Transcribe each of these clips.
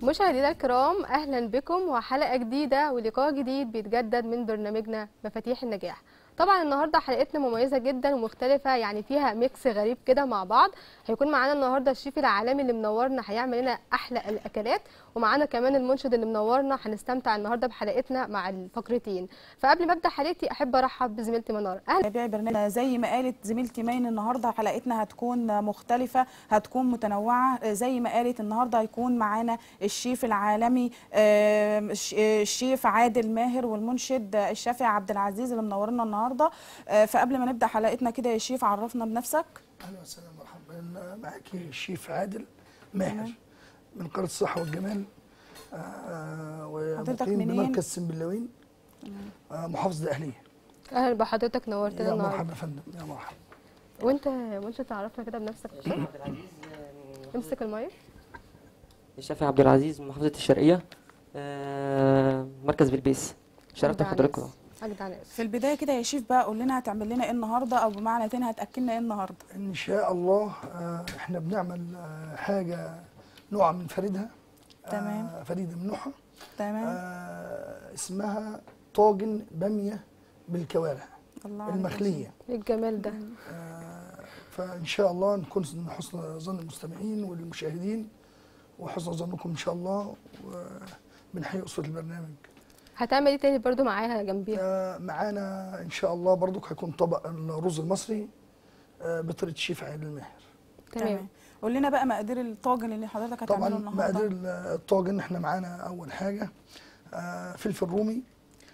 مشاهدينا الكرام اهلا بكم وحلقه جديده ولقاء جديد بيتجدد من برنامجنا مفاتيح النجاح طبعا النهارده حلقتنا مميزه جدا ومختلفه يعني فيها ميكس غريب كده مع بعض هيكون معانا النهارده الشيف العالمي اللي منورنا هيعمل لنا احلى الاكلات ومعانا كمان المنشد اللي منورنا هنستمتع النهارده بحلقتنا مع الفقرتين فقبل ما ابدا حلقتي احب ارحب بزميلتي منار اهلا تابعي برنامج زي ما قالت زميلتي مين النهارده حلقتنا هتكون مختلفه هتكون متنوعه زي ما قالت النهارده هيكون معانا الشيف العالمي آه، الش- آه، الشيف عادل ماهر والمنشد الشافعي عبد العزيز اللي منورنا النهارده آه، فقبل ما نبدا حلقتنا كده يا شيف عرفنا بنفسك اهلا وسهلا مرحبا معك الشيف عادل ماهر من قريه الصحه والجمال آه حضرتك ومقيم منين؟ بمركز سنبلاوين آه محافظه الاهليه اهلا بحضرتك نورتنا يا النهارده مرحبا يا فندم يا مرحبا وانت يا منشد تعرفنا كده بنفسك عبد العزيز امسك المايك الشافعي عبد العزيز من محافظة الشرقية آه، مركز بلبيس شرفت أجدع حضرتك ناس. اجدع ناس في البدايه كده يا شيف بقى قول لنا هتعمل لنا ايه النهارده او بمعنى تاني هتاكلنا ايه النهارده ان شاء الله آه احنا بنعمل آه حاجه نوع من فريدها تمام. آه فريده من نوعها تمام آه اسمها طاجن باميه بالكوارع الله عليك. المخليه ايه الجمال ده آه، فان شاء الله نكون من حسن ظن المستمعين والمشاهدين وحسن ظنكم ان شاء الله وبنحيي اسره البرنامج هتعمل ايه تاني برضو معاها جنبيها آه، معانا ان شاء الله برضك هيكون طبق الرز المصري آه، بطريقه الشيف عادل الماهر تمام قول لنا بقى مقادير الطاجن اللي حضرتك هتعمله طبعا النهارده مقادير الطاجن احنا معانا اول حاجه آه، فلفل رومي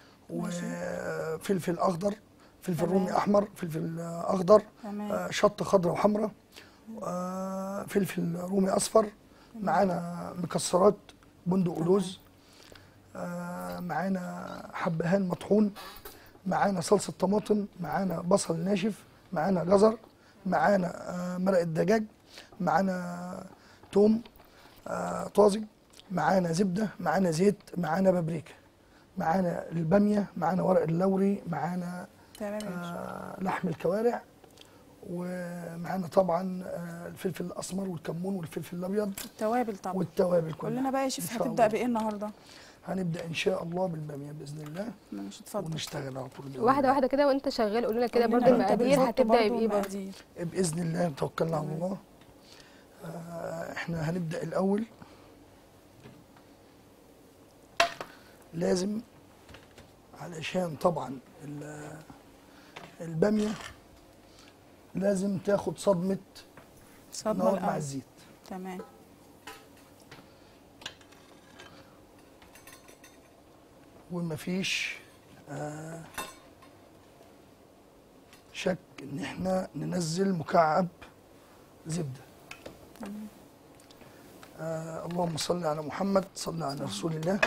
وفلفل اخضر فلفل تمام. رومي احمر فلفل آه، اخضر تمام آه، شطه خضراء وحمراء آه، فلفل رومي اصفر معانا مكسرات بندق ولوز آه، معانا حبهان مطحون معانا صلصه طماطم معانا بصل ناشف معانا جزر معانا آه، مرق الدجاج معانا توم آه، طازج معانا زبده معانا زيت معانا بابريكا معانا الباميه معانا ورق اللوري معانا تمام يا شيف. آه، لحم الكوارع ومعانا طبعا آه، الفلفل الاسمر والكمون والفلفل الابيض توابل طبعا والتوابل قول كلها لنا بقى يا إن شيف شاء هتبدا الله. بايه النهارده هنبدا ان شاء الله بالباميه باذن الله مش اتفضل ونشتغل على طول بإذن واحده الله. واحده كده وانت شغال قول لنا كده قول لنا برضو أنت المقادير بالظبط هتبدا برضو بايه برضو المقادير. باذن الله توكلنا على الله آه، احنا هنبدا الاول لازم علشان طبعا ال- الباميه لازم تاخد صدمه صدمه نار مع الأول. الزيت تمام ومفيش آه شك ان احنا ننزل مكعب زبده آه اللهم صل على محمد صل على رسول الله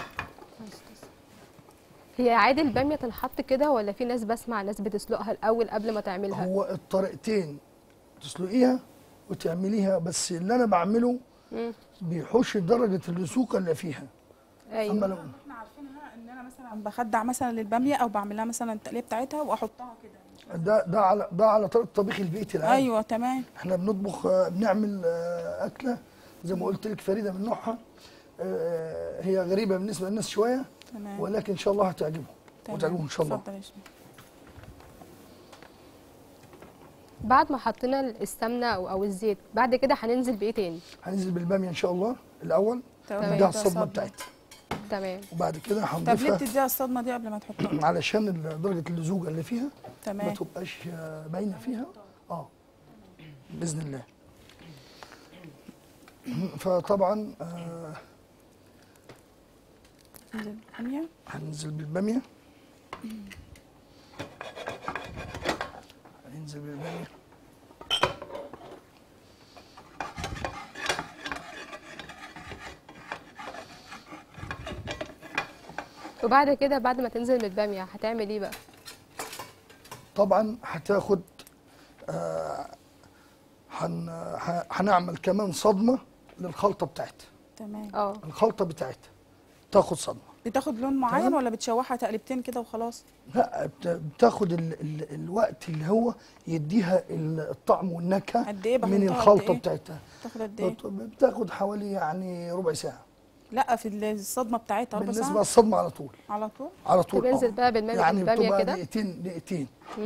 هي عادي الباميه تنحط كده ولا في ناس بسمع ناس بتسلقها الاول قبل ما تعملها هو الطريقتين تسلقيها وتعمليها بس اللي انا بعمله مم. بيحوش درجه اللسوقه اللي فيها اما ايوه لو احنا عارفينها ان انا مثلا بخدع مثلا للباميه او بعملها مثلا التقليه بتاعتها واحطها كده ده ده على ده على طريقه طبيخ البيت العادي ايوه تمام احنا بنطبخ آه، بنعمل آه، اكله زي ما قلت لك فريده من نوعها آه، هي غريبه بالنسبه للناس شويه تمام ولكن ان شاء الله هتعجبهم تمام. وتعجبهم ان شاء الله اتفضل يا شيف بعد ما حطينا السمنه او او الزيت بعد كده هننزل بايه تاني هننزل بالباميه ان شاء الله الاول تمام. نديها ده الصدمه صدمة. بتاعتها تمام وبعد كده طب ليه هنضيفها بتديها الصدمه دي قبل ما تحطها علشان ال- درجه اللزوجه اللي فيها ما تمام تبقاش آه، باينه فيها اه باذن الله فطبعا آه الباميه هننزل بالباميه هننزل بالباميه وبعد كده بعد ما تنزل من الباميه هتعمل ايه بقى طبعا هتاخد آه، هن ه- هنعمل كمان صدمه للخلطه بتاعتها تمام اه الخلطه بتاعتها تاخد صدمه بتاخد لون معين تمام. ولا بتشوحها تقلبتين كده وخلاص لا بت- بتاخد ال ال الوقت اللي هو يديها ال- الطعم والنكهه قد ايه من بحطها قد الخلطه إيه؟ بتاعتها تاخد قد ايه بت- بتاخد حوالي يعني ربع ساعه لا في الصدمه بتاعتها ربع بالنسبه ساعه للصدمه على طول على طول على طول بنزل آه. بقى بالماء يعني بالبامية بتبقى كده؟ دقيقتين دقيقتين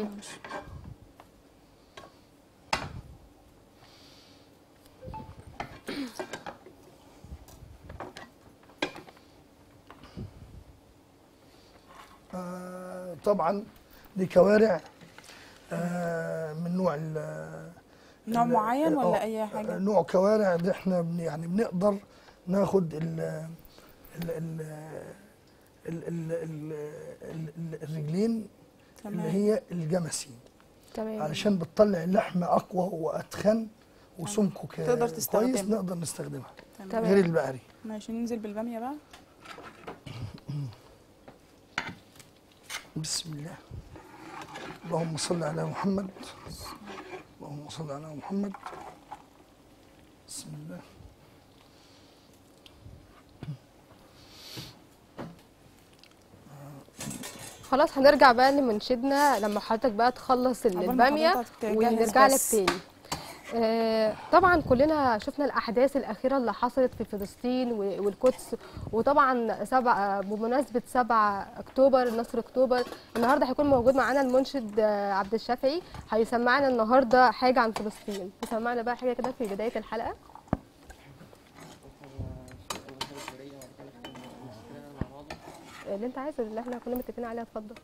آه، طبعا دي كوارع آه، من نوع ال- نوع ال- معين ولا آه، اي حاجه نوع كوارع اللي احنا بن يعني بنقدر ناخد ال ال ال ال ال ال ال الرجلين اللي تمام هي الجمسي تمام علشان بتطلع اللحم اقوى واتخن وسمكه ك- تقدر كويس تستخدمها. نقدر نستخدمها تمام غير البقري ماشي ننزل بالباميه بقى بسم الله اللهم صل على محمد اللهم صل على محمد بسم الله خلاص هنرجع بقى لمنشدنا لما حضرتك بقى تخلص عقبال ما الباميه حضرتك تجهز ونرجع لك بس. تاني آه، طبعا كلنا شفنا الاحداث الاخيره اللي حصلت في فلسطين و- والقدس وطبعا سبع بمناسبه 7 اكتوبر نصر اكتوبر النهارده هيكون موجود معانا المنشد آه، عبد الشافعي هيسمعنا النهارده حاجه عن فلسطين يسمعنا بقى حاجه كده في بدايه الحلقه اللي انت عايزه اللي احنا كنا متفقين عليها اتفضل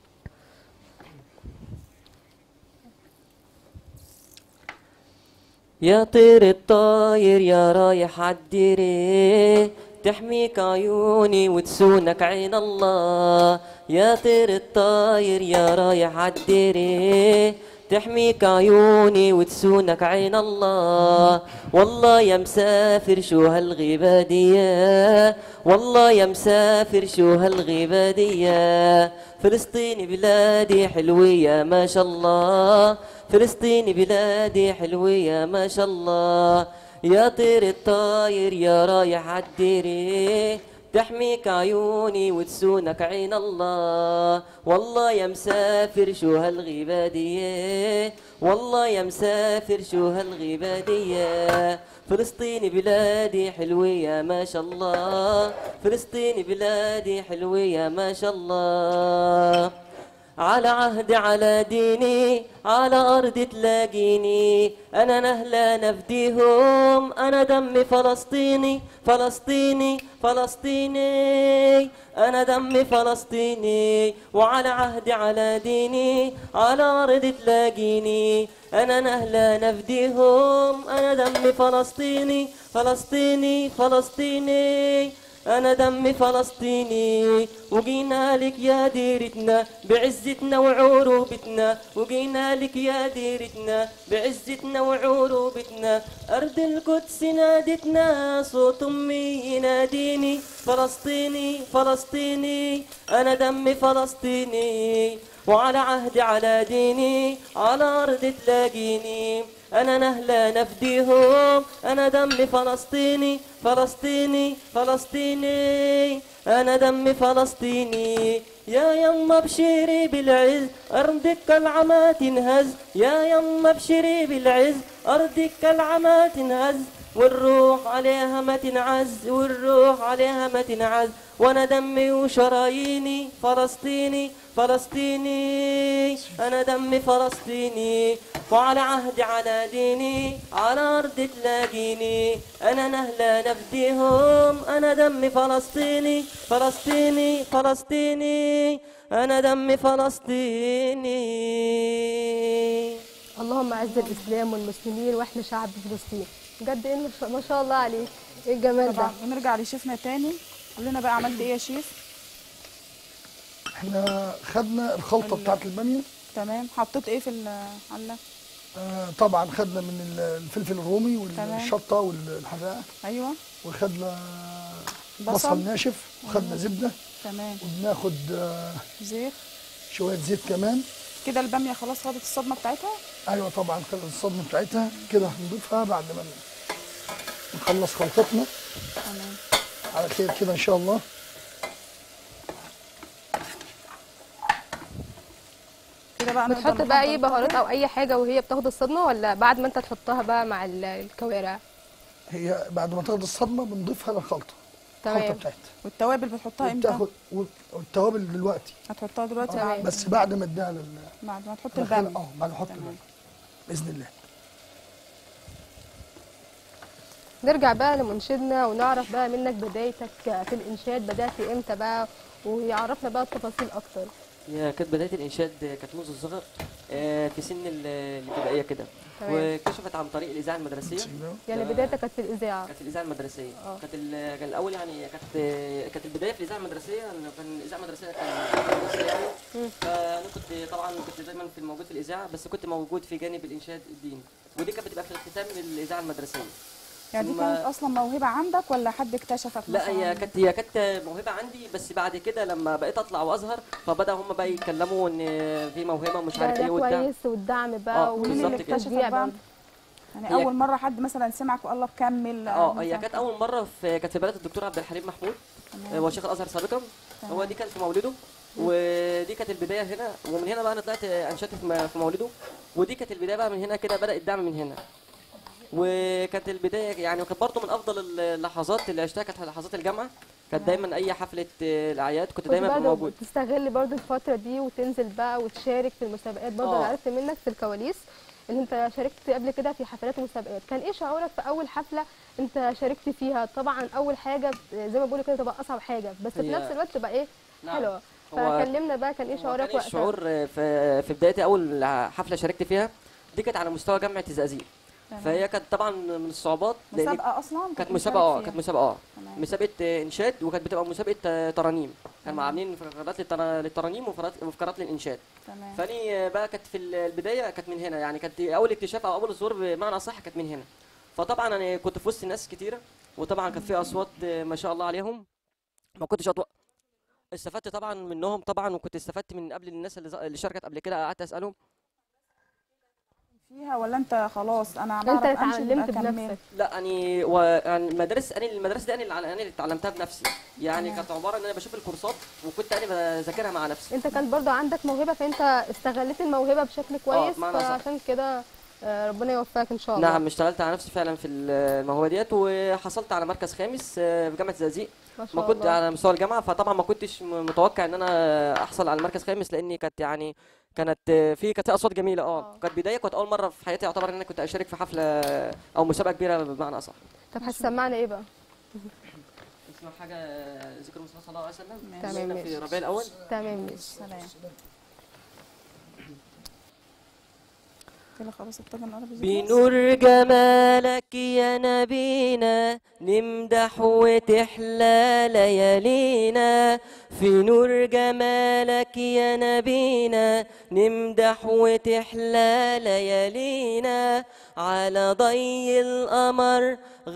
يا طير الطاير يا رايح عالديري تحميك عيوني وتسونك عين الله يا طير الطاير يا رايح عالديري تحميك عيوني وتسونك عين الله والله يا مسافر شو هالغيبة دي والله يا مسافر شو هالغيبة دي فلسطين بلادي حلوة ما شاء الله فلسطين بلادي حلوة يا ما شاء الله يا طير الطاير يا رايح عالديري تحميك عيوني وتسونك عين الله والله يا مسافر شو هالغيبة دي والله يا مسافر شو هالغيبة دي فلسطين بلادي حلوة يا ما شاء الله فلسطين بلادي حلوة يا ما شاء الله على عهدي على ديني على أرض تلاقيني أنا نهلا نفديهم أنا دمي فلسطيني فلسطيني فلسطيني أنا دمي فلسطيني وعلى عهدي على ديني على أرض تلاقيني أنا نهلا نفديهم أنا دمي فلسطيني فلسطيني فلسطيني أنا دمي فلسطيني وجينا لك يا ديرتنا بعزتنا وعروبتنا وجينا لك يا ديرتنا بعزتنا وعروبتنا أرض القدس نادتنا صوت أمي يناديني فلسطيني فلسطيني أنا دمي فلسطيني وعلى عهدي على ديني على أرض تلاقيني أنا نهلا نفديهم أنا دمي فلسطيني فلسطيني فلسطيني أنا دمي فلسطيني يا يما ابشري بالعز أرضك كالعمى تنهز يا يما ابشري بالعز أرضك كالعمى تنهز والروح عليها ما تنعز والروح عليها ما تنعز وانا دمي وشراييني فلسطيني فلسطيني انا دمي فلسطيني وعلى عهدي على ديني على ارض تلاقيني انا نهلا نفديهم انا دمي فلسطيني فلسطيني فلسطيني انا دمي فلسطيني اللهم اعز الاسلام والمسلمين واحمي شعب فلسطين بجد ايه ما شاء- ما شاء الله عليك ايه الجمال ده طبعا ونرجع لشيفنا تاني قول لنا بقى عملت ايه يا شيف احنا خدنا الخلطه بتاعت الباميه تمام حطيت ايه في الحله آه، طبعا خدنا من ال- الفلفل الرومي تمام. والشطه والحراقه ايوه وخدنا بصل. بصل ناشف وخدنا زبده تمام وبناخد آه، زيت شويه زيت كمان كده الباميه خلاص خدت الصدمه بتاعتها ايوه طبعا خدت الصدمه بتاعتها كده هنضيفها بعد ما نخلص خلطتنا تمام على خير كده ان شاء الله كده بقى نقدر بتحط بقى اي نحضر بهارات الطاجن. او اي حاجه وهي بتاخد الصدمه ولا بعد ما انت تحطها بقى مع ال- الكوارع هي بعد ما تاخد الصدمه بنضيفها للخلطه الخلطه تمام. بتاعتها والتوابل بتحطها امتى وبتاخد والتوابل دلوقتي هتحطها دلوقتي تمام. بعد بس بعد ما اديها لل بعد ما تحط دخلها- الباميه اه بعد ما احط تمام. الباميه باذن الله نرجع بقى لمنشدنا ونعرف بقى منك بدايتك في الانشاد بدات امتى بقى ويعرفنا بقى التفاصيل اكتر هي كانت بداية الإنشاد كانت منذ الصغر آه، في سن ال- الابتدائية كده تمام. وكشفت عن طريق الإذاعة المدرسية يعني ده- بدايتك كانت في الاذاعه كانت الإذاعة المدرسية اه. كانت ال- كان الأول يعني كانت كانت البداية في الإذاعة المدرسية إنه كان الإذاعة المدرسية كان مدرسية يعني مم. فأنا كنت طبعا كنت دايما في الموجود في الإذاعة بس كنت موجود في جانب الإنشاد الديني ودي كانت بتبقى في الاختتام الإذاعة المدرسية يعني دي ثم- كانت اصلا موهبه عندك ولا حد اكتشفك لا مثلاً؟ هي كانت هي كانت موهبه عندي بس بعد كده لما بقيت اطلع واظهر فبدا هم بقى يتكلموا ان في موهبه مش ده, عارف ده ايه والدعم كويس والدعم اه، بقى مين اللي بالظبط كده. اكتشفك والتشجيع بقى برضه. يعني هي- اول مره حد مثلا سمعك وقال لك كمل اه هي مثلاً كانت اول مره في كانت في بلد الدكتور عبد الحليم محمود تمام. هو شيخ الازهر سابقا تمام. هو دي كانت في مولده ودي كانت البدايه هنا ومن هنا بقى انا طلعت انشدت في م- في مولده ودي كانت البدايه بقى من هنا كده بدا الدعم من هنا وكانت البدايه يعني وكانت برضه من افضل اللحظات اللي عشتها كانت لحظات الجامعه كانت دايما اي حفله آه، الاعياد كنت كنت دايما ببقى برضه موجود تستغل برضه الفتره دي وتنزل بقى وتشارك في المسابقات برضه اه. انا عرفت منك في الكواليس ان انت شاركت قبل كده في حفلات ومسابقات كان ايه شعورك في اول حفله انت شاركت فيها طبعا اول حاجه زي ما بيقولوا كده تبقى اصعب حاجه بس في هي- نفس الوقت تبقى ايه نعم. حلوه هو- فكلمنا بقى كان ايه هو شعورك كان وقتها الشعور في في بدايتي اول حفله شاركت فيها دي كانت على مستوى جامعه الزقازيق تمام. فهي كانت طبعا من الصعوبات لأن مسابقه اصلا كانت مشارك مسابقه اه فيها. كانت مسابقه اه تمام. مسابقه آه، انشاد وكانت بتبقى مسابقه آه، ترانيم كانوا عاملين فقرات للتر- للترانيم وفقرات وفقرات للانشاد تمام فاني آه، بقى كانت في البدايه كانت من هنا يعني كانت اول اكتشاف او اول ظهور بمعنى صح كانت من هنا فطبعا انا كنت في وسط ناس كتيره وطبعا كان في اصوات آه، ما شاء الله عليهم ما كنتش أطوق استفدت طبعا منهم طبعا وكنت استفدت من قبل الناس اللي ز- اللي شاركت قبل كده قعدت اسالهم فيها ولا انت خلاص انا انت بعرف اللي أمشي اتعلمت يبقى كمل. بنفسك لا يعني و... يعني المدارس انا المدرسه دي انا اللي انا اللي اتعلمتها بنفسي يعني تمام. كانت عباره ان انا بشوف الكورسات وكنت انا بذاكرها مع نفسي انت كان برضه عندك موهبه فانت استغلت الموهبه بشكل كويس بمعنى صح. فعشان كده آه، ربنا يوفقك ان شاء الله نعم اشتغلت على نفسي فعلا في الموهبه ديت وحصلت على مركز خامس آه، في جامعه الزقازيق ما شاء ما كنت الله على مستوى الجامعه فطبعا ما كنتش م- متوقع ان انا احصل على مركز خامس لاني كانت يعني كانت آه، في كانت في اصوات جميله اه اه. كانت بدايه كانت اول مره في حياتي يعتبر ان انا كنت اشارك في حفله او مسابقه كبيره بمعنى اصح طب هتسمعنا ايه بقى اسمع حاجه ذكر المصطفى صلى الله عليه وسلم ماشي. تمام، في ماشي. ربيع الاول تمام ماشي سلام كده خلاص الطاجن العربي جاهز؟ بنور جمالك يا نبينا نمدح وتحلى ليالينا في نور جمالك يا نبينا نمدح وتحلى ليالينا على ضي القمر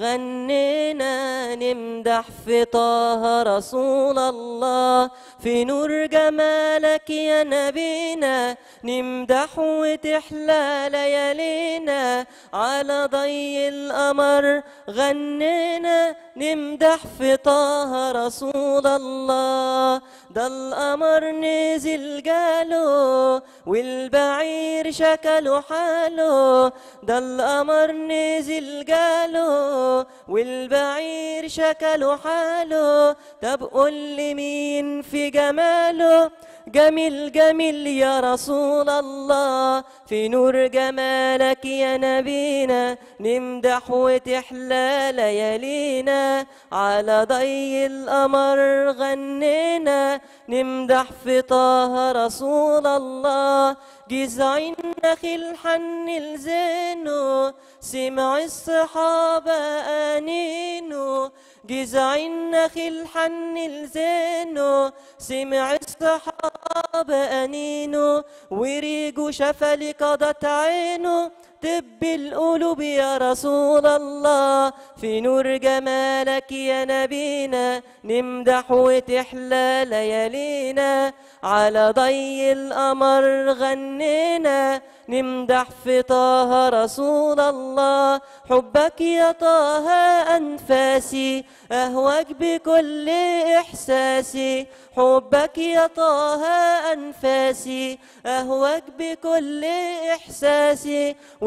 غنينا نمدح في طه رسول الله في نور جمالك يا نبينا نمدح وتحلى ليالينا على ضي القمر غنينا نمدح في طه رسول الله ده القمر نزل جاله والبعير شكله حاله ده القمر نزل جاله والبعير شكله حاله طب قول لي مين في جماله جميل جميل يا رسول الله في نور جمالك يا نبينا نمدح وتحلى ليالينا على ضي القمر غنينا نمدح في طه رسول الله جذع النخيل حن لزينه سمع الصحابة أنينه جذع النخيل حن لزينه سمع الصحابة أنينه وريجه شفى قضت عينه طب القلوب يا رسول الله في نور جمالك يا نبينا نمدح وتحلى ليالينا على ضي القمر غنينا نمدح في طه رسول الله حبك يا طه أنفاسي أهواك بكل إحساسي حبك يا طه أنفاسي أهواك بكل إحساسي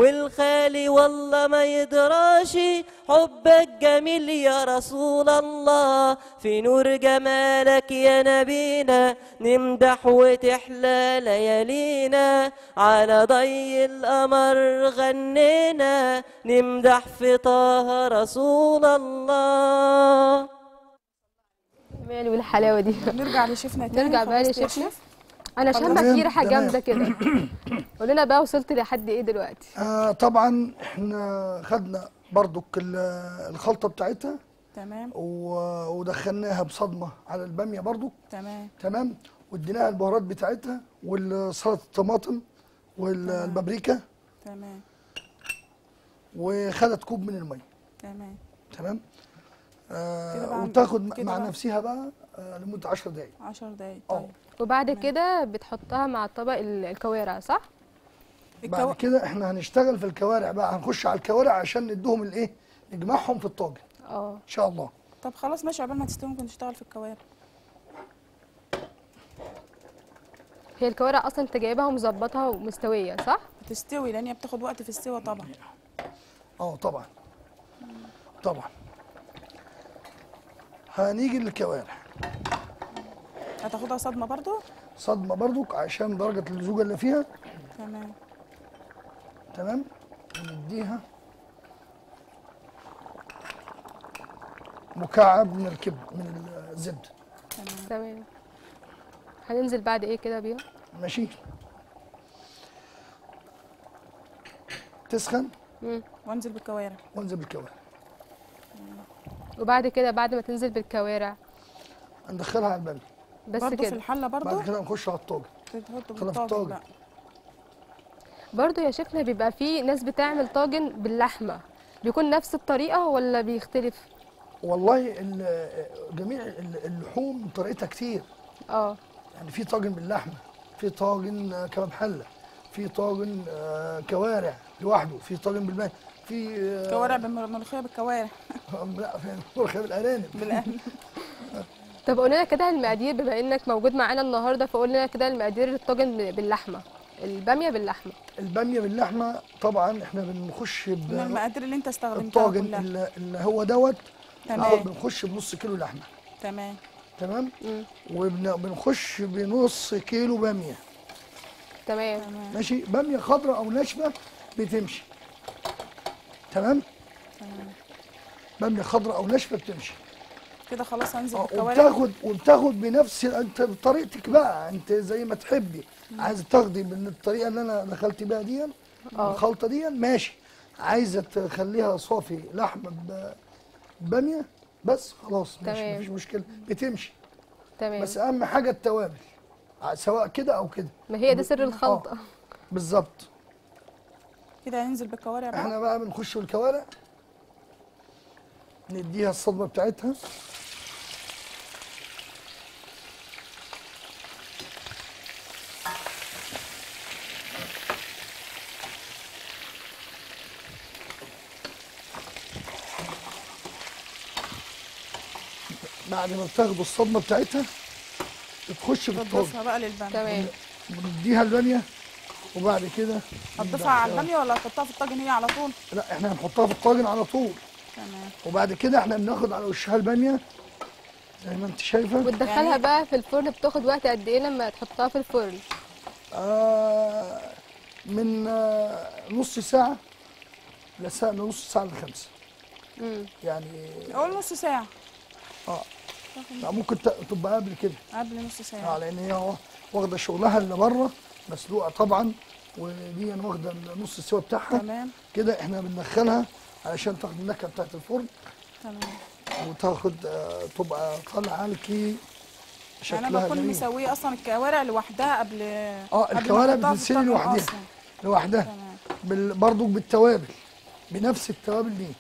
والخالي والله ما يدراش حبك جميل يا رسول الله في نور جمالك يا نبينا نمدح وتحلى ليالينا على ضي القمر غنينا نمدح في طه رسول الله مالي والحلاوه دي نرجع لشيفنا تاني نرجع بقى خلصت يا لشيفنا. شيف؟ انا شامه تمام، في ريحه تمام. جامده كده قول لنا بقى وصلت لحد ايه دلوقتي آه طبعا احنا خدنا برضك ال- الخلطه بتاعتها تمام و- ودخلناها بصدمه على الباميه برضك تمام تمام واديناها البهارات بتاعتها والسلطه الطماطم والبابريكا تمام وخدت كوب من الميه تمام تمام كده آه بقى- وتاخد كده مع بقى. نفسها بقى آه لمده 10 دقائق 10 دقايق اه طيب وبعد كده بتحطها مع طبق ال- الكوارع صح بعد الكو... كده احنا هنشتغل في الكوارع بقى هنخش على الكوارع عشان ندوهم الايه نجمعهم في الطاجن اه ان شاء الله طب خلاص ماشي عقبال ما تستوي ممكن نشتغل في الكوارع هي الكوارع اصلا انت جايبها ومظبطها ومستويه صح تستوي لان هي بتاخد وقت في السوا طبعا اه طبعا طبعا هنيجي للكوارع هتاخدها صدمه برضو صدمه برضك عشان درجه اللزوجه اللي فيها تمام تمام نديها مكعب من الكبد من الزبده تمام هننزل بعد ايه كده بيها ماشي تسخن مم. وانزل بالكوارع وانزل بالكوارع وبعد كده بعد ما تنزل بالكوارع ندخلها على الباميه بس برضو في كده الحله برضو بعد كده نخش على الطاجن تحطه في بالطاجن الطاجن. لا برضو يا شيخنا بيبقى في ناس بتعمل طاجن باللحمه بيكون نفس الطريقه ولا بيختلف والله ال- جميع ال- اللحوم طريقتها كتير اه يعني في طاجن باللحمه في طاجن آه، كباب حله في طاجن آه، كوارع لوحده في طاجن بالماء في آه، كوارع بالملوخيه بالكوارع لا في مرخى بالارانب بالأهل. طب قول لنا كده المقادير بما انك موجود معانا النهارده فقول لنا كده المقادير الطاجن باللحمه الباميه باللحمه الباميه باللحمه طبعا احنا بنخش من ب- المقادير اللي انت استخدمتها الطاجن كلها اللي اللي هو دوت تمام. آه، بنخش بنص كيلو لحمه تمام تمام مم. وبنخش بنص كيلو باميه تمام تمام ماشي باميه خضراء او ناشفه بتمشي تمام تمام باميه خضراء او ناشفه بتمشي كده خلاص هنزل اه بالكوارع وبتاخد وبتاخد بنفس انت بطريقتك بقى انت زي ما تحبي عايزه تاخدي من الطريقه اللي انا دخلت بيها دي اه. الخلطه دي ماشي عايزه تخليها صافي لحمه ب- باميه بس خلاص ماشي تمام. مفيش مشكله بتمشي تمام بس اهم حاجه التوابل ع- سواء كده او كده ما هي دي سر الخلطه بالظبط كده هننزل بالكوارع بقى احنا بقى بنخش بالكوارع نديها الصدمه بتاعتها بعد ما بتاخدوا الصدمه بتاعتها بتخش في الطاجن تضيفها بقى للباميه تمام بنديها الباميه وبعد كده هتضيفها على الباميه ولا هتحطها في الطاجن هي على طول لا احنا هنحطها في الطاجن على طول تمام وبعد كده احنا بناخد على وشها الباميه زي ما انت شايفه وتدخلها يعني- بقى في الفرن بتاخد وقت قد ايه لما تحطها في الفرن آه من آه نص ساعه لساعه لنص ساعه لخمسه امم يعني قول نص ساعه اه لا ممكن ت- تبقى قبل كده قبل نص اه ساعه لان هي واخده شغلها اللي بره مسلوقه طبعا ودي واخده النص السوا بتاعها تمام كده احنا بندخلها علشان تاخد النكهه بتاعت الفرن تمام وتاخد آه تبقى طالعه لكي يعني شكلها انا بكون جميل مسويه اصلا الكوارع لوحدها قبل اه قبل ما الكوارع أحطها في بتتسلق الطاجن لوحدها أصلاً. لوحدها تمام بال... برضو بالتوابل بنفس التوابل دي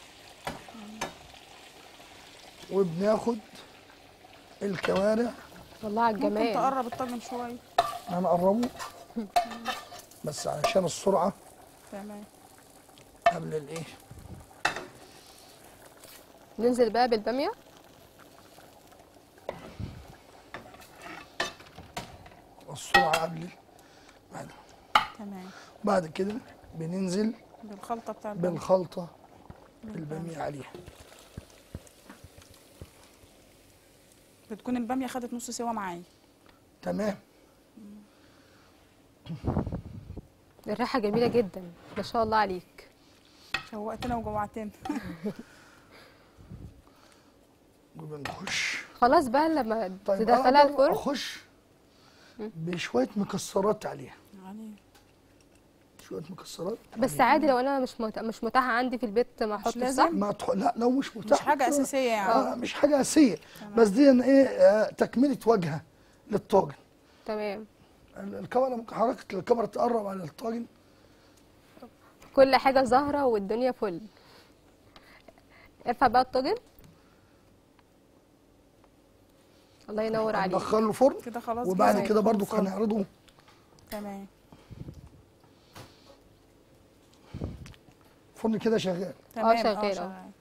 وبناخد الكوارع والله على ممكن الجمال تقرب الطاجن شويه هنقربه بس علشان السرعه تمام قبل الايه ننزل بقى بالباميه السرعه قبل بعد, تمام بعد كده بننزل بالخلطه بتاع البامية. بالخلطه الباميه عليها بتكون الباميه خدت نص سوا معايا تمام الريحه جميله جدا ما شاء الله عليك شوقتنا وجوعتنا وبنخش خلاص بقى لما طيب تدخلها أقدر الفرن اخش بشويه مكسرات عليها يعني شويه مكسرات بس عادي لو انا مش مت... مش متاحه عندي في البيت ما احطش لازم؟ صح ما تح... لا لو مش متاح مش حاجه اساسيه يعني آه مش حاجه اساسيه بس دي ايه آه تكمله واجهه للطاجن تمام ال- الكاميرا ممكن حركه الكاميرا تقرب على الطاجن كل حاجه ظاهره والدنيا فل ارفع بقى الطاجن الله ينور عليك ندخله الفرن كده خلاص وبعد جاهز. كده برضو الفرن. هنعرضه تمام الفرن كده شغال تمام شغال، أهو. شغال.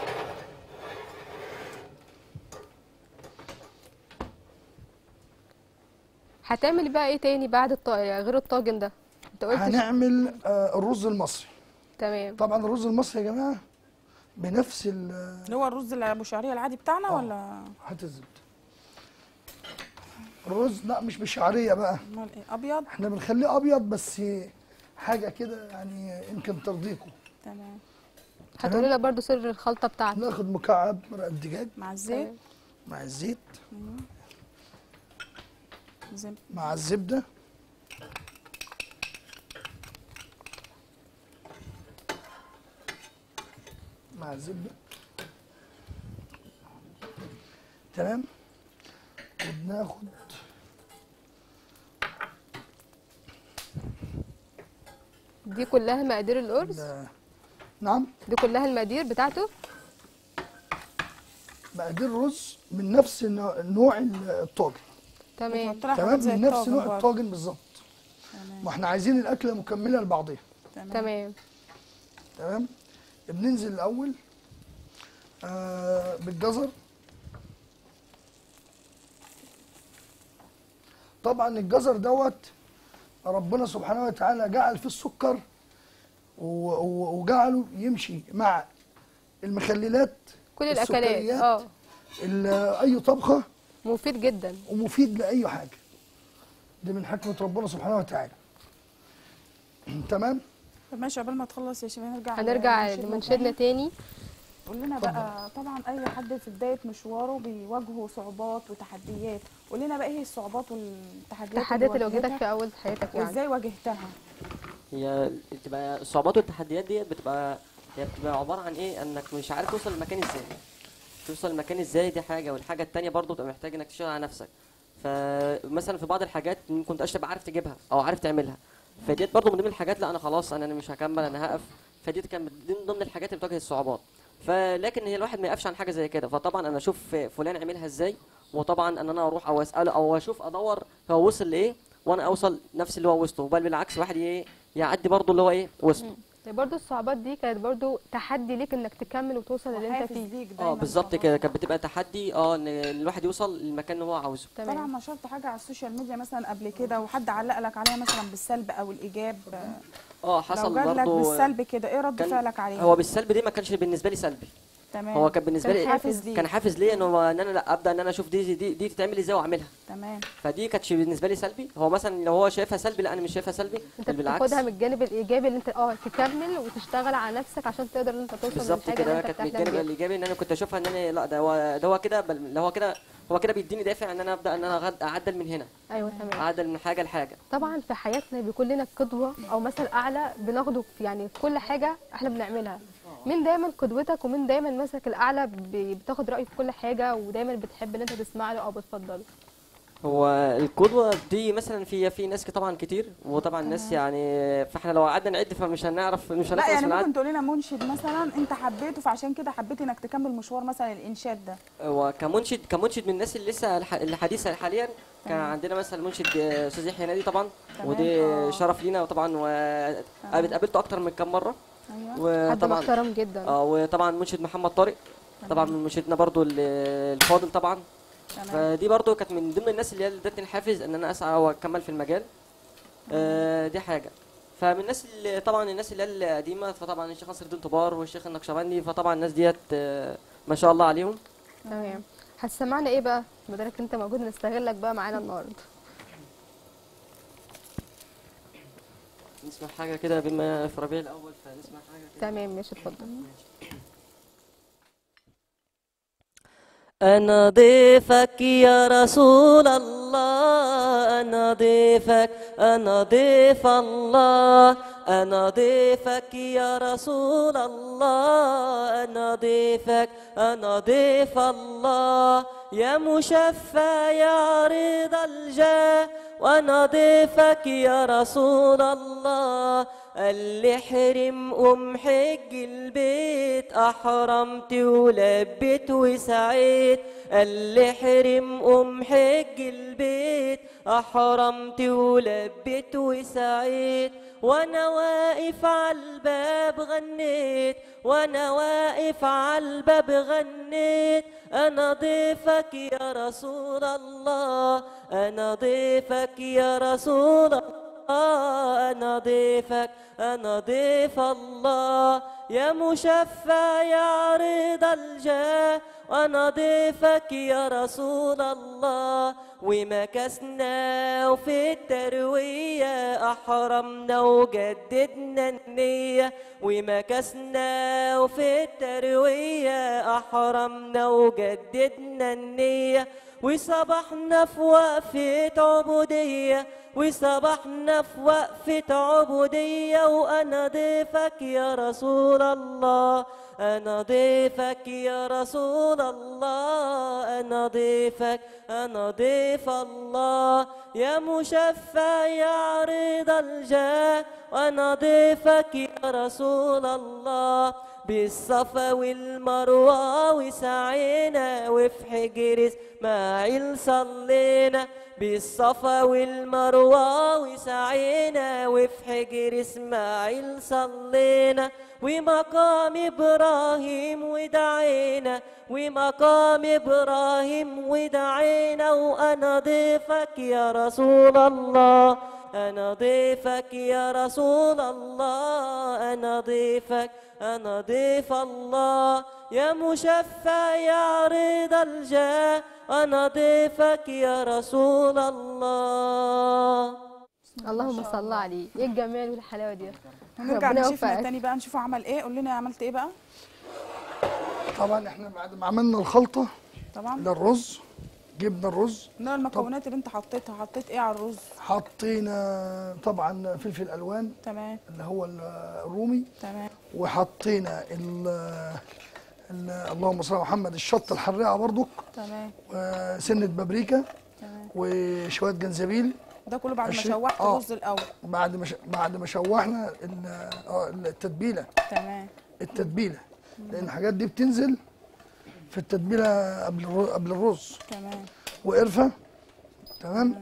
هتعمل بقى ايه تاني بعد الط... غير الطاجن ده انت قلت هنعمل آه الرز المصري تمام طبعا الرز المصري يا جماعه بنفس ال اللي هو الرز اللي ابو شعريه العادي بتاعنا آه. ولا هات الزبده الرز لا مش بشعريه بقى امال ايه ابيض احنا بنخليه ابيض بس حاجه كده يعني يمكن ترضيكم تمام هتقولي لنا برضو سر الخلطه بتاعتك ناخد مكعب مرقه دجاج مع الزيت مع الزيت زي مع الزبده مع الزبده تمام وبناخد دي كلها مقادير الارز ال- نعم دي كلها المقادير بتاعته مقادير رز من نفس النوع- نوع الطاجن تمام بتحط لها تمام حاجات زي من نفس الطاجن نوع برضه. الطاجن بالظبط تمام ما احنا عايزين الاكله مكمله لبعضها تمام تمام تمام بننزل الاول آه بالجزر طبعا الجزر دوت ربنا سبحانه وتعالى جعل فيه السكر و- و- وجعله يمشي مع المخللات كل الاكلات السكريات، اه ال- اي طبخه مفيد جدا ومفيد لاي حاجه دي من حكمه ربنا سبحانه وتعالى تمام طب ماشي قبل ما تخلص يا شباب نرجع هنرجع لمنشدنا لمنشدنا تاني قول لنا بقى طبعا اي حد في بدايه مشواره بيواجهه صعوبات وتحديات قول لنا بقى ايه الصعوبات والتحديات التحديات اللي واجهتك واجهتك في اول حياتك يعني وازاي واجهتها هي بتبقى الصعوبات والتحديات ديت بتبقى هي بتبقى عباره عن ايه انك مش عارف توصل للمكان ازاي توصل للمكان ازاي دي حاجه والحاجه التانيه برضو بتبقى محتاج انك تشتغل على نفسك فمثلا في بعض الحاجات ممكن تبقاش تبقى عارف تجيبها او عارف تعملها فديت برضو من ضمن الحاجات لا انا خلاص انا أنا مش هكمل انا هقف فديت كان من ضمن الحاجات اللي بتواجه الصعوبات فلكن هي الواحد ما يقفش عن حاجه زي كده فطبعا انا اشوف فلان عملها ازاي وطبعا ان انا اروح او اساله او اشوف ادور هو وصل لايه وانا اوصل نفس اللي هو وصله بل بالعكس واحد ايه يعدي برضه اللي هو ايه وصله برضو الصعوبات دي كانت برضو تحدي ليك انك تكمل وتوصل اللي انت وحافز فيه ليك اه دايماً بالظبط طبعاً. كده كانت بتبقى تحدي اه ان الواحد يوصل للمكان اللي هو عاوزه طبعا تمام نشرت حاجه على السوشيال ميديا مثلا قبل كده وحد علق لك عليها مثلا بالسلب او الايجاب اه لو حصل جات لك برضه بالسلب كده ايه رد كان- فعلك عليه هو بالسلب دي ما كانش بالنسبه لي سلبي تمام هو كان بالنسبه كان لي حافز ليك. كان حافز ليا انه ان انا لا ابدا ان انا اشوف دي دي دي تتعمل ازاي واعملها تمام فدي كانتش بالنسبه لي سلبي هو مثلا لو هو شايفها سلبي لا انا مش شايفها سلبي انت بل بالعكس بتاخدها من الجانب الايجابي اللي انت اه تكمل وتشتغل على نفسك عشان تقدر ان انت توصل بالظبط للحاجه اللي كده انت كانت من بتحلم الجانب بيها الايجابي ان انا كنت اشوفها ان انا لا ده هو ده هو كده بل اللي هو كده هو كده بيديني دافع ان انا ابدا ان انا أغد- اعدل من هنا ايوه تمام اعدل من حاجه لحاجه طبعا في حياتنا بيكون لنا قدوه او مثل اعلى بناخده في يعني في كل حاجه احنا بنعملها مين دايما قدوتك ومين دايما مثلك الاعلى ب- بتاخد رايه في كل حاجه ودايما بتحب ان انت تسمع له او بتفضله هو القدوة دي مثلا في في ناس طبعا كتير وطبعا ناس يعني فاحنا لو قعدنا نعد فمش هنعرف مش لا هنخلص يعني من ممكن العد تقول لنا منشد مثلا انت حبيته فعشان كده حبيت انك تكمل مشوار مثلا الانشاد ده هو كمنشد كمنشد من الناس اللي لسه الح- اللي حديثه حاليا كان تمام. عندنا مثلا المنشد آه، استاذ يحيى نادي طبعا تمام. ودي آه. شرف لينا وطبعا وقابلته اكتر من كم مره ايوه حد وطبعا محترم جدا اه وطبعا منشد محمد طارق طبعا من منشدنا برضو ال- الفاضل طبعا تمام فدي برضو كانت من ضمن الناس اللي هي اللي ادتني الحافز ان انا اسعى واكمل في المجال آه دي حاجه فمن الناس اللي طبعا الناس اللي هي القديمه فطبعا الشيخ نصر الدين طبار والشيخ النقشبندي فطبعا الناس ديت آه، ما شاء الله عليهم تمام هتسمعنا ايه بقى بدلك انت موجود نستغلك بقى معانا النهارده نسمع حاجه كده بما في ربيع الاول فنسمع حاجه كده تمام ماشي اتفضل أنا ضيفك يا رسول الله أنا ضيفك أنا ضيف الله أنا ضيفك يا رسول الله أنا ضيفك أنا ضيف الله يا مشفى يا عريض الجاه وأنا ضيفك يا رسول الله اللي حرم أم حج البيت أحرمت ولبت وسعيت اللي حرم أم حج البيت أحرمت ولبت وسعيت وأنا واقف على الباب غنيت وأنا واقف على الباب غنيت أنا ضيفك يا رسول الله أنا ضيفك يا رسول الله أنا ضيفك أنا ضيف الله يا مشفى يا عريض الجاه وأنا ضيفك يا رسول الله ومكسنا وفي التروية أحرمنا وجددنا النية ومكسنا وفي التروية أحرمنا وجددنا النية وصبحنا في وقفة عبودية وصبحنا في وقفة عبودية وأنا ضيفك يا رسول الله أنا ضيفك يا رسول الله أنا ضيفك أنا ضيف الله يا مشفى يا عريض الجاه وأنا ضيفك يا رسول الله بالصفا والمروة وسعينا وفي حجر اسماعيل صلينا بالصفا والمروة وسعينا وفي حجر اسماعيل صلينا ومقام ابراهيم ودعينا ومقام ابراهيم ودعينا وانا ضيفك يا رسول الله انا ضيفك يا رسول الله انا ضيفك انا ضيف الله يا مشفى يا عريض الجاه انا ضيفك يا رسول الله اللهم صل عليه ايه الجمال والحلاوه دي هنرجع ربنا لشيفنا يوفقك. تاني بقى نشوفه عمل ايه قول لنا عملت ايه بقى طبعا احنا بعد ما عملنا الخلطه طبعا للرز جبنا الرز نوع المكونات اللي انت حطيتها حطيت ايه على الرز حطينا طبعا فلفل الوان تمام اللي هو الرومي تمام وحطينا ال ال- اللهم صل على محمد الشطه الحراقه برضو تمام وسنه بابريكا تمام وشويه جنزبيل ده كله بعد ما عشرين- شوحت آه. الرز الاول بعد ما ش- بعد ما شوحنا ال- آه، التتبيله تمام التتبيله لان الحاجات دي بتنزل في التتبيله قبل الرز, قبل الرز تمام وقرفه تمام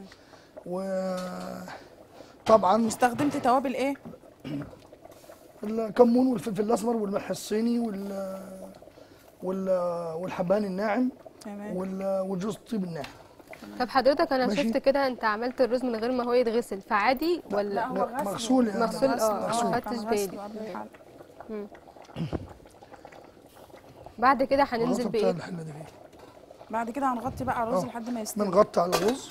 وطبعا استخدمت توابل ايه الكمون والفلفل الاسمر والملح الصيني وال وال والحبهان الناعم تمام وال- وجوز الطيب الناعم طب حضرتك انا ماشي. شفت كده انت عملت الرز من غير ما هو يتغسل فعادي لا ولا هو لا، غسله. مغسول يعني. مغسول، اه، غسله، ما كان خدتش غسله بالي. قبل الحلقة. بعد كده هننزل الغطا بتاع بايه الحله دي فيه بعد كده هنغطي بقى الرز اه. لحد ما يستوي بنغطي على الرز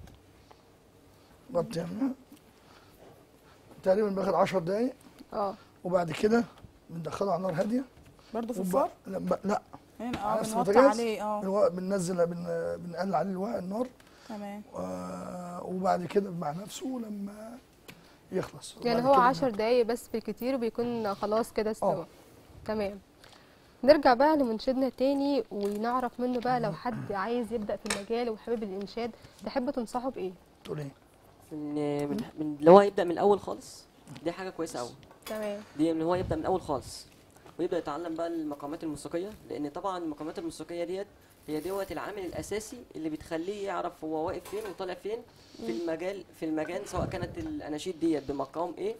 غطي يعني تقريبا بياخد 10 دقايق اه وبعد كده بندخله على نار هاديه برضه في وب- الفار لا ب- لا هنا على اه نفس بنغطي البوتاجاز عليه اه الوقت بننزل بن بنقل عليه الوقت النار تمام و- وبعد كده مع نفسه لما يخلص يعني وبعد هو كده عشر دقايق بس بالكتير وبيكون خلاص كده استوى اه. تمام نرجع بقى لمنشدنا تاني ونعرف منه بقى لو حد عايز يبدأ في المجال وحابب الإنشاد تحب تنصحه بإيه؟ تقول ايه من من من اللي هو يبدا من الاول خالص دي حاجه كويسه قوي تمام دي ان هو يبدا من الاول خالص ويبدا يتعلم بقى المقامات الموسيقيه لان طبعا المقامات الموسيقيه ديت هي دوت العامل الاساسي اللي بتخليه يعرف هو واقف فين وطالع فين في المجال في المجال سواء كانت الاناشيد ديت بمقام ايه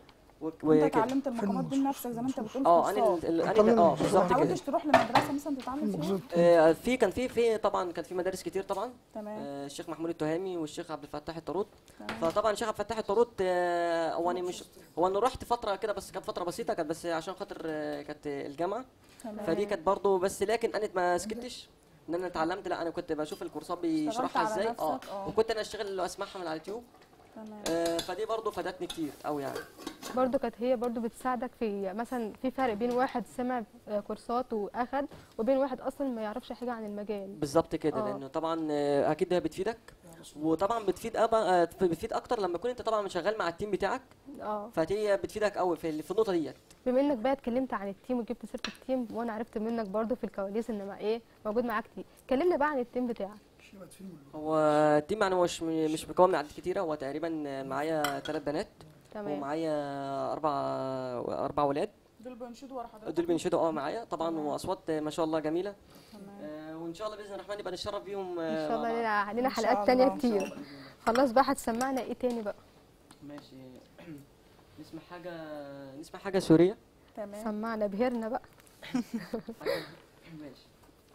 و- انت وكده اتعلمت المقامات دي فيلم بنفسك زي ما انت بتقول اه في انا كورسات. ال- ال- اتعلم انا اه بسرعة. بالظبط ما كده حاولتش تروح لمدرسه مثلا تتعلم فيها مقصود آه، في كان في في طبعا كان في مدارس كتير طبعا تمام آه، الشيخ محمود التهامي والشيخ عبد الفتاح الطاروت تمام. فطبعا الشيخ عبد الفتاح الطاروت آه، هو انا مش هو انا رحت فتره كده بس كانت فتره بسيطه كانت بس عشان خاطر آه، كانت الجامعه تمام. فدي كانت برضو بس لكن انا ما سكتش ان انا اتعلمت لا انا كنت بشوف الكورسات بيشرحها على ازاي نفسك، اه اه. وكنت انا اشتغل واسمعها من على اليوتيوب تمام آه، فدي برضو فادتني كتير قوي يعني برضو كانت هي برضو بتساعدك في مثلا في فرق بين واحد سمع آه، كورسات واخد وبين واحد اصلا ما يعرفش حاجه عن المجال بالظبط كده اه. لانه طبعا آه، اكيد ده بتفيدك وطبعا بتفيد أبا آه، بتفيد اكتر لما تكون انت طبعا شغال مع التيم بتاعك اه فهي بتفيدك قوي في في النقطه ديت بما انك بقى اتكلمت عن التيم وجبت سيره التيم وانا عرفت منك برضو في الكواليس ان مع ايه موجود معاك تيم كلمنا بقى عن التيم بتاعك هو التيم يعني مش مش مكون من عدد كتيره هو تقريبا معايا ثلاث بنات تمام ومعايا اربع اربع ولاد دول بينشدوا ورا حضرتك دول بينشدوا اه معايا طبعا تمام. واصوات ما شاء الله جميله تمام آه، وان شاء الله باذن الرحمن نبقى نتشرف بيهم ان آه، شاء الله مع بعض. لنا لنا إن شاء حلقات تانية الله. كتير خلاص بقى هتسمعنا ايه تاني بقى ماشي نسمع حاجه نسمع حاجه سوريه تمام سمعنا بهرنا بقى ماشي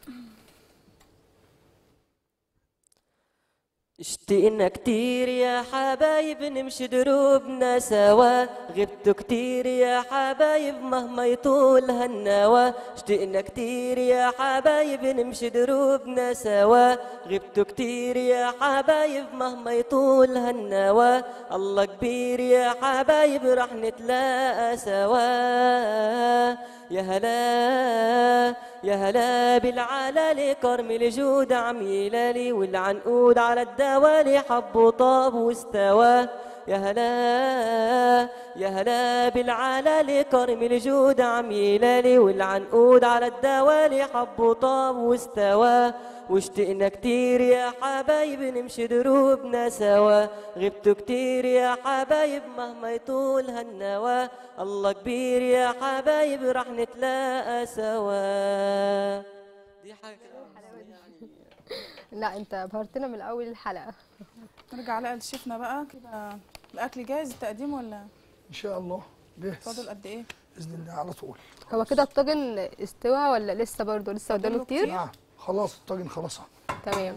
اشتقنا كتير يا حبايب نمشي دروبنا سوا غبتوا كتير يا حبايب مهما يطول هالنوا اشتقنا كتير يا حبايب نمشي دروبنا سوا غبتوا كتير يا حبايب مهما يطول هالنوا الله كبير يا حبايب رح نتلاقى سوا يا هلا يا هلا بالعلالي كرم الجود عم يلالي والعنقود على الدوالي حب وطاب واستوى يا هلا يا هلا بالعلالي كرم الجود عم يلالي والعنقود على الدوالي حب وطاب واستوى واشتقنا كتير يا حبايب نمشي دروبنا سوا غبتوا كتير يا حبايب مهما يطول هالنوا الله كبير يا حبايب رح نتلاقى سوا دي حاجة كده يعني لا انت ابهرتنا من اول الحلقه نرجع على لشيفنا بقى كده الاكل جاهز التقديم ولا ان شاء الله جاهز فاضل قد ايه باذن الله على طول هو كده الطاجن استوى ولا لسه برضه لسه قدامه فاضله كتير نعم خلاص الطاجن خلاص تمام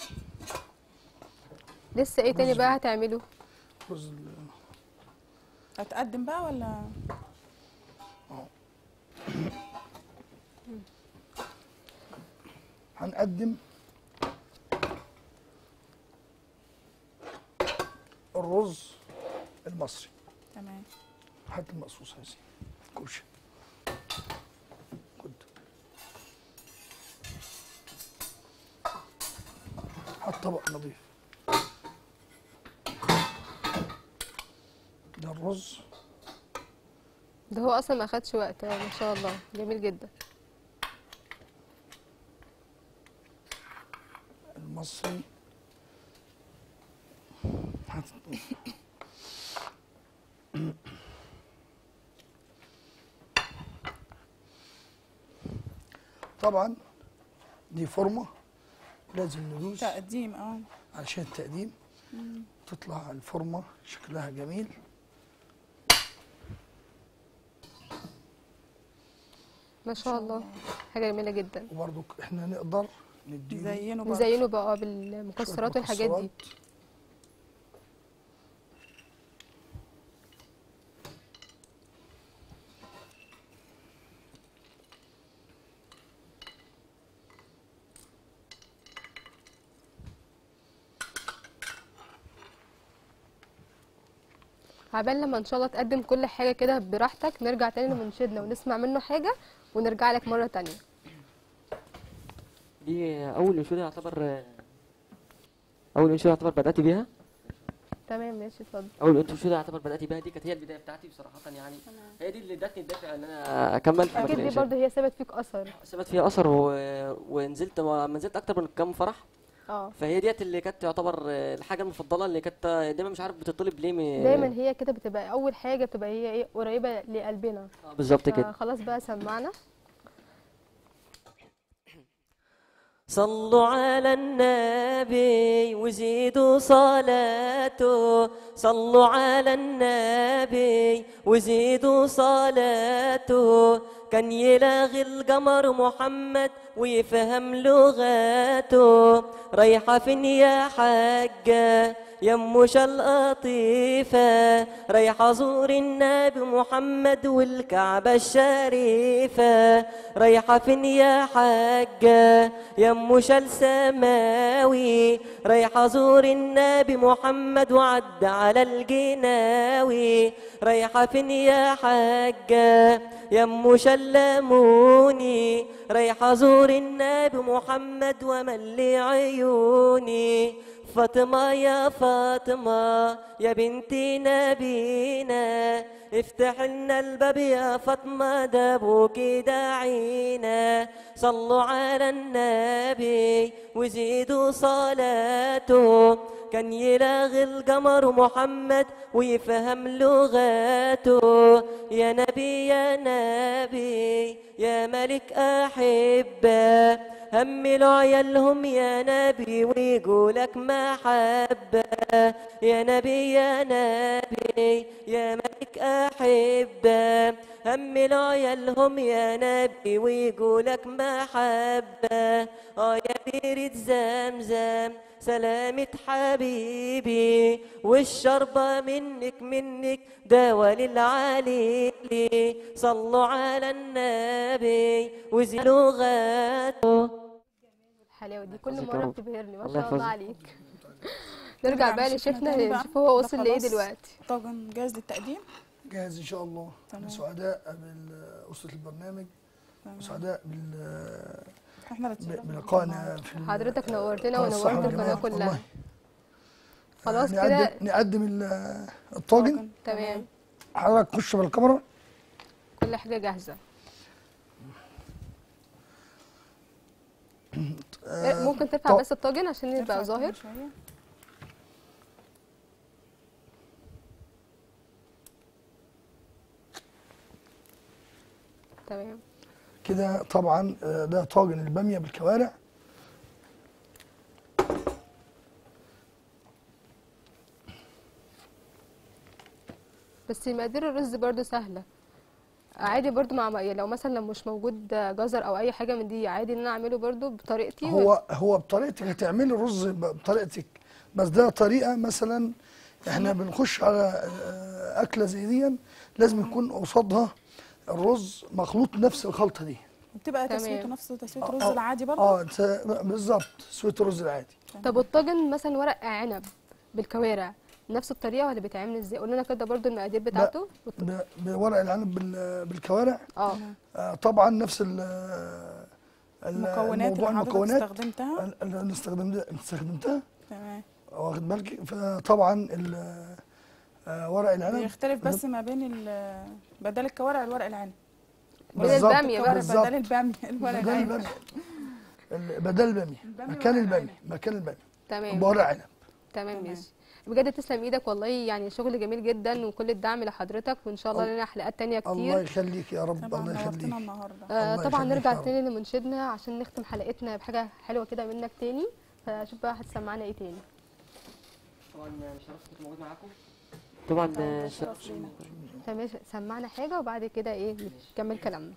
لسه ايه تاني بقى هتعمله رز ال- هتقدم بقى ولا هنقدم الرز المصري تمام هات المقصوص يا سيدي كوشه خد هات طبق نظيف ده الرز ده هو اصلا ما خدش وقت ما شاء الله جميل جدا المصري هات طبعا دي فورمه لازم ندوس تقديم اه عشان التقديم تطلع الفورمه شكلها جميل ما شاء الله حاجه جميله جدا وبرضو احنا نقدر نديله زينه بقى نزينه بقى شوية بالمكسرات والحاجات دي مكسرات. عبال لما ان شاء الله تقدم كل حاجه كده براحتك نرجع تاني لمنشدنا ونسمع منه حاجه ونرجع لك مره تانية دي أول أنشودة يعتبر أول أنشودة يعتبر بدأت بيها تمام ماشي اتفضل أول أنشودة يعتبر بدأت بيها دي كانت هي البداية بتاعتي بصراحة يعني هي دي اللي ادتني الدافع إن أنا أكمل في اكيد مجال دي الإنشاد. برضه هي سابت فيك اثر ثبت فيها أثر و... ونزلت ما نزلت أكتر من كام فرح اه فهي ديت اللي كانت تعتبر الحاجة المفضلة اللي كانت دايما مش عارف بتطلب ليه من دايما هي كده بتبقى اول حاجه بتبقى هي ايه قريبه لقلبنا آه، بالظبط كده خلاص بقى سمعنا صلوا على النبي وزيدوا صلاته صلوا على النبي وزيدوا صلاته كان يلاغي القمر محمد ويفهم لغاته رايحة فين يا حاجة يا مش القطيفة رايحة أزور النبي محمد والكعبة الشريفة رايحة فين يا حاجة يا مش السماوي رايحة أزور النبي محمد وعد على الجناوي رايحة فين يا حاجة يا مش اللموني رايحة أزور النبي محمد وملي عيوني فاطمة يا فاطمة يا بنت نبينا افتح لنا الباب يا فاطمة ده ابوك داعينا صلوا على النبي وزيدوا صلاته كان يلاغي القمر محمد ويفهم لغاته يا نبي يا نبي يا ملك أحبه هملوا عيالهم يا نبي ويقولك محبة يا نبي يا نبي يا ملك أحبة هملوا عيالهم يا نبي ويقولك محبة آه يا بيرة زمزم سلامة حبيبي والشربة منك منك دواء للعليل صلوا على النبي وزيدوا غاته الحلاوه دي كل يحفظك يا مره رب. بتبهرني ما الله شاء الله يحفظك. عليك نرجع بقى لشيفنا تاني بقى. لشيفنا نشوف هو ده وصل لايه خلاص دلوقتي طاجن جاهز للتقديم جاهز ان شاء الله تمام. احنا سعداء باسره البرنامج تمام. وسعداء بال- احنا اللي ب- بلقائنا في ال- حضرتك نورتنا قناة الصحة ونورت القناه والجمال. كلها والله. خلاص نقدم كده نقدم ال- الطاجن تمام حضرتك خش بالكاميرا كل حاجه جاهزه آه، ممكن ترفع طب- بس الطاجن عشان يبقى ظاهر شوية. تمام كده طبعا آه، ده طاجن الباميه بالكوارع بس مقادير الرز برضو سهله عادي برضو مع لو مثلا لو مش موجود جزر او اي حاجه من دي عادي ان انا اعمله برضو بطريقتي هو هو بطريقتك هتعملي الرز ب- بطريقتك بس ده طريقه مثلا احنا بنخش على آه، اكله زي دي لازم يكون قصادها الرز مخلوط نفس الخلطه دي بتبقى تمام. تسويته نفس تسويه آه، الرز آه. العادي برضه اه ت- بالظبط سويت الرز العادي طب والطاجن مثلا ورق عنب بالكوارع نفس الطريقه ولا بيتعمل ازاي قول لنا كده برضو المقادير بتاعته والط- ب- بورق العنب بال- بالكوارع اه آه، طبعا نفس ال ال- المكونات الموضوع اللي حضرتك المكونات استخدمتها ال- اللي أنا استخدمت- استخدمتها تمام واخد بالك فطبعا ال- آه، ورق العنب بيختلف بس ما بين ال- بدل الكوارع الورق العنب بدل بالظبط، البامية بقى. بالظبط. بدل الباميه الورق بدل العنب البامية ال- بدل البامية البامية مكان ورق البامية مكان البامية تمام بورق عنب تمام تمام. ماشي بجد تسلم ايدك والله يعني شغل جميل جدا وكل الدعم لحضرتك وان شاء الله الله- لنا حلقات تانية الله كتير يخليك يا رب طبعا الله نورتنا يخليك النهارده آه الله طبعا يخليك نرجع يا رب. تاني لمنشدنا عشان نختم حلقتنا بحاجة حلوة كده منك تاني فشوف بقى هتسمعنا ايه تاني طبعا شرفت كنت موجود معاكم طبعا طبعاً شرف شرف لينا. تمام سمعنا حاجة وبعد كده ايه نكمل كلامنا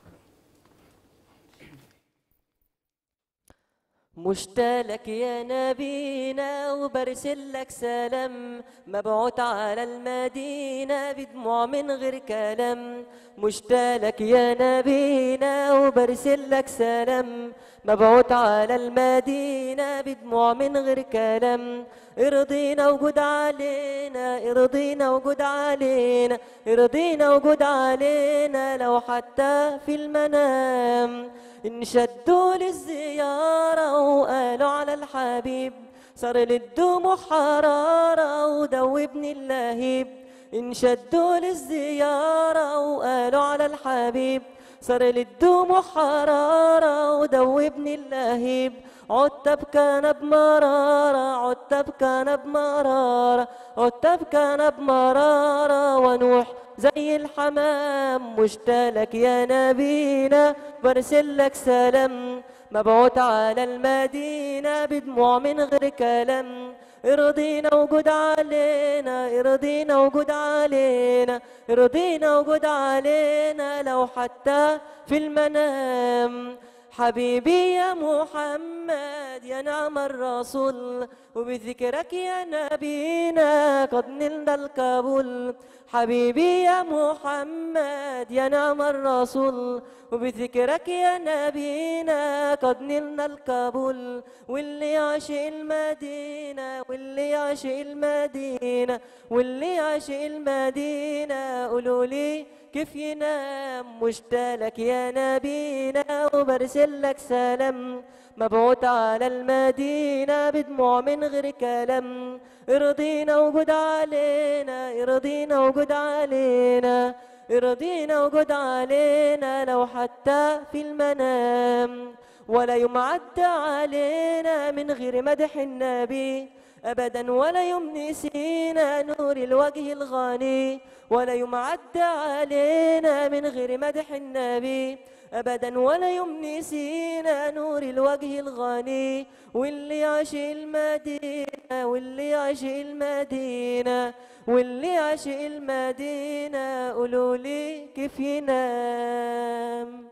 مشتاق يا نبينا وبرسل لك سلام مبعوث على المدينة بدموع من غير كلام مشتاق يا نبينا وبرسل لك سلام مبعوث على المدينة بدموع من غير كلام ارضينا وجود علينا ارضينا وجود علينا ارضينا وجود علينا لو حتى في المنام انشدوا للزيارة وقالوا على الحبيب صار للدموع حرارة ودوبني اللهيب انشدوا للزيارة وقالوا على الحبيب صار للدموع حرارة ودوبني اللهيب عدت ابكى بمرارة عدت ابكى بمرارة عدت ابكى بمرارة ونوح زي الحمام مشتاق يا نبينا برسل لك سلام مبعوث على المدينة بدموع من غير كلام ارضينا وجود علينا ارضينا وجود علينا ارضينا وجود علينا لو حتى في المنام حبيبي يا محمد يا نعم الرسول وبذكرك يا نبينا قد نلنا القبول حبيبي يا محمد يا نعم الرسول وبذكرك يا نبينا قد نلنا القبول واللي عاشق المدينة واللي عاشق المدينة واللي عاشق المدينة قولوا لي كيف ينام مشتاق يا نبينا وبرسل لك سلام مبعوث على المدينة بدموع من غير كلام ارضينا وجود علينا ارضينا وجود علينا ارضينا وجود علينا لو حتى في المنام ولا يوم عدى علينا من غير مدح النبي أبدا ولا يوم نسينا نور الوجه الغني ولا يوم عدى علينا من غير مدح النبي أبدا ولا يوم نسينا نور الوجه الغني واللي عاش المدينة واللي عاش المدينة واللي عاش المدينة قولوا لي كيف ينام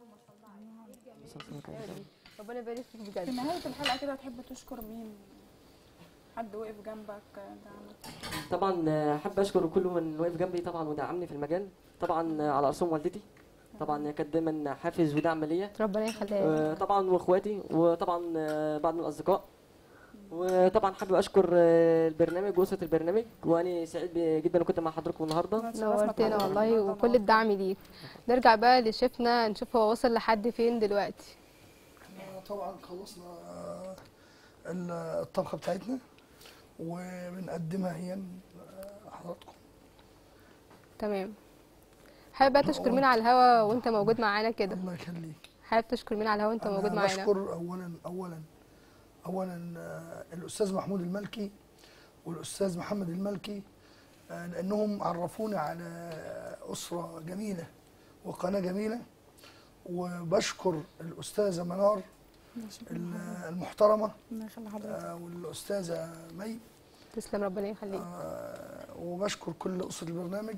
ربنا يبارك فيك في بجد نهايه الحلقه كده تحب تشكر مين حد وقف جنبك دعمك طبعا احب اشكر كل من وقف جنبي طبعا ودعمني في المجال طبعا على راسهم والدتي طبعا هي كانت دايما حافز ودعم ليا ربنا يخليها آه، طبعا واخواتي وطبعا آه، بعض من الاصدقاء وطبعا حابب اشكر آه، البرنامج واسره البرنامج وانا سعيد ب- جدا إن كنت مع حضراتكم النهارده نورتنا والله وكل الدعم ليك نرجع بقى لشيفنا نشوف هو وصل لحد فين دلوقتي احنا طبعا خلصنا آه، ال- الطبخه بتاعتنا وبنقدمها هي حضراتكم تمام حابب بقى تشكر مين على الهوا وانت موجود معانا كده الله يخليك حابب تشكر مين على الهوا وانت موجود أنا معانا بشكر اولا اولا اولا آه، الاستاذ محمود الملكي والاستاذ محمد الملكي آه، لانهم عرفوني على اسره جميله وقناه جميله وبشكر الاستاذه منار ال- المحترمه الله يخلي حضرتك آه، والاستاذه مي تسلم ربنا يخليك آه، وبشكر كل أسرة البرنامج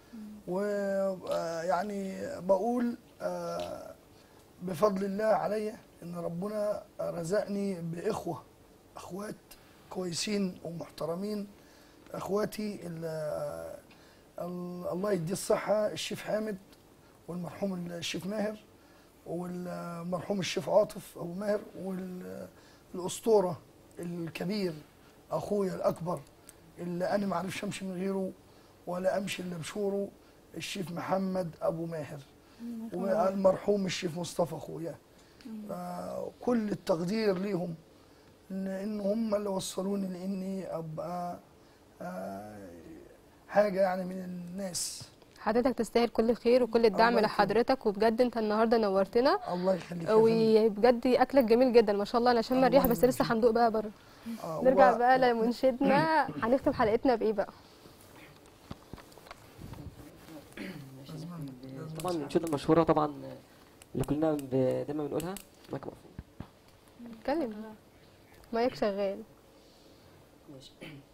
ويعني بقول آه، بفضل الله عليا إن ربنا رزقني بإخوة أخوات كويسين ومحترمين أخواتي ال- ال- الله يديه الصحة الشيف حامد والمرحوم الشيف ماهر والمرحوم الشيف عاطف أبو ماهر والأسطورة الكبير أخويا الأكبر اللي انا ما اعرفش امشي من غيره ولا امشي الا بشوره الشيف محمد ابو ماهر والمرحوم الشيف مصطفى اخويا آه، كل التقدير ليهم ان إن هم اللي وصلوني لاني ابقى آه، حاجه يعني من الناس حضرتك تستاهل كل الخير وكل الدعم الله يخليك. لحضرتك وبجد انت النهارده نورتنا الله يخليك يا فندم. وبجد اكلك جميل جدا ما شاء الله انا شامه الله الريحه بس يبارك لسه فيك. هندوق بقى بره آه، نرجع وبقى- بقى لمنشدنا هنختم حلقتنا بايه بقى طبعا الانشوده المشهوره طبعا اللي كلنا ب- دايما بنقولها مايك مقفول اتكلم مايك شغال ماشي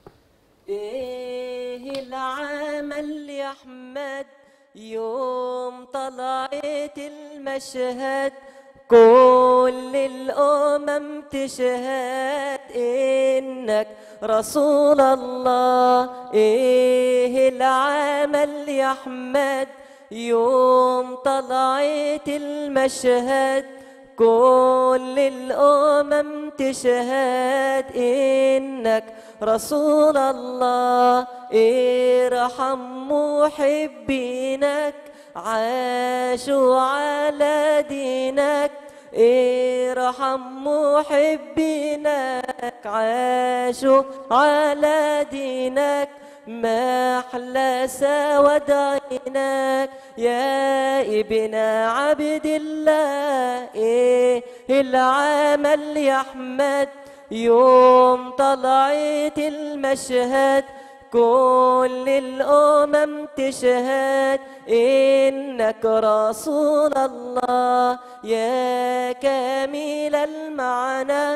ايه العمل يا احمد يوم طلعت المشهد كل الامم تشهد انك رسول الله ايه العمل يا احمد يوم طلعت المشهد كل الأمم تشهد إنك رسول الله ارحم محبينك عاشوا على دينك ارحم محبينك عاشوا على دينك ما أحلى سواد عينك يا ابن عبد الله إيه العمل يا أحمد يوم طلعت المشهد كل الأمم تشهد إنك رسول الله يا كامل المعنى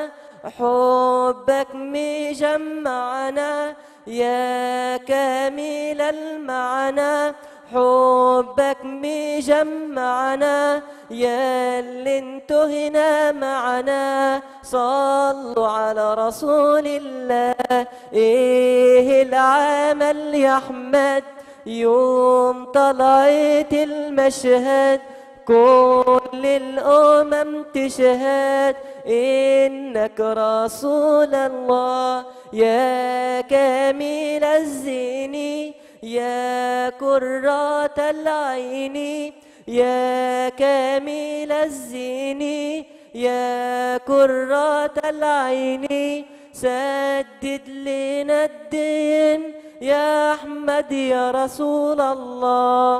حبك مجمعنا يا كامل المعنى حبك مجمعنا يا اللي انتهنا معنا صلوا على رسول الله ايه العمل يا احمد يوم طلعت المشهد كل الأمم تشهد إنك رسول الله يا كامل الزين يا كرة العين يا كامل الزين يا كرة العين سدد لنا الدين يا أحمد يا رسول الله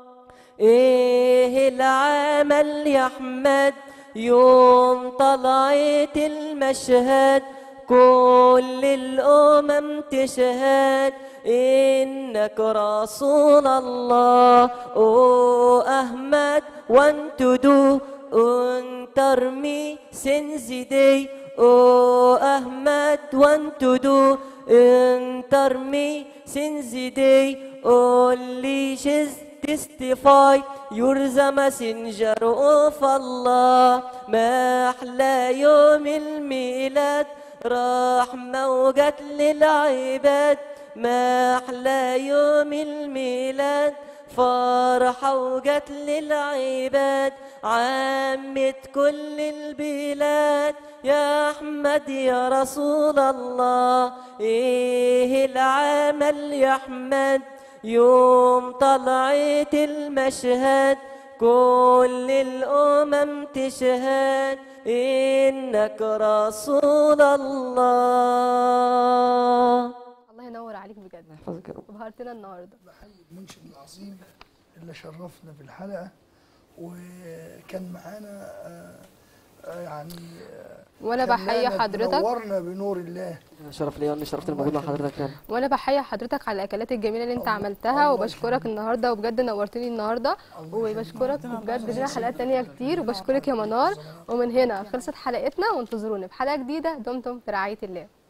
ايه العمل يا احمد يوم طلعت المشهد كل الامم تشهد انك رسول الله او احمد want to do enter me since the day oh ahmad want to do enter me since the day only she's testify you're the messenger of Allah ما أحلى يوم الميلاد رحمة وجت للعباد ما أحلى يوم الميلاد فرحة وجت للعباد عامت كل البلاد يا أحمد يا رسول الله إيه العمل يا أحمد يوم طلعت المشهد كل الأمم تشهد إنك رسول الله الله ينور عليك بجد يحفظك يا رب ابهرتنا النهارده بحيي المنشد العظيم اللي شرفنا في الحلقه وكان معانا آه، آه، يعني آه، وانا بحيي خلانا حضرتك نورنا بنور الله شرف ليا اني شرفت موجود مع حضرتك يعني وانا بحيي حضرتك على الاكلات الجميله اللي انت الله- عملتها الله وبشكرك النهارده وبجد نورتني النهارده وبشكرك وبجد لنا حلقات تانية كتير وبشكرك يا منار ومن هنا خلصت حلقتنا وانتظرونا في حلقه جديده دمتم في رعايه الله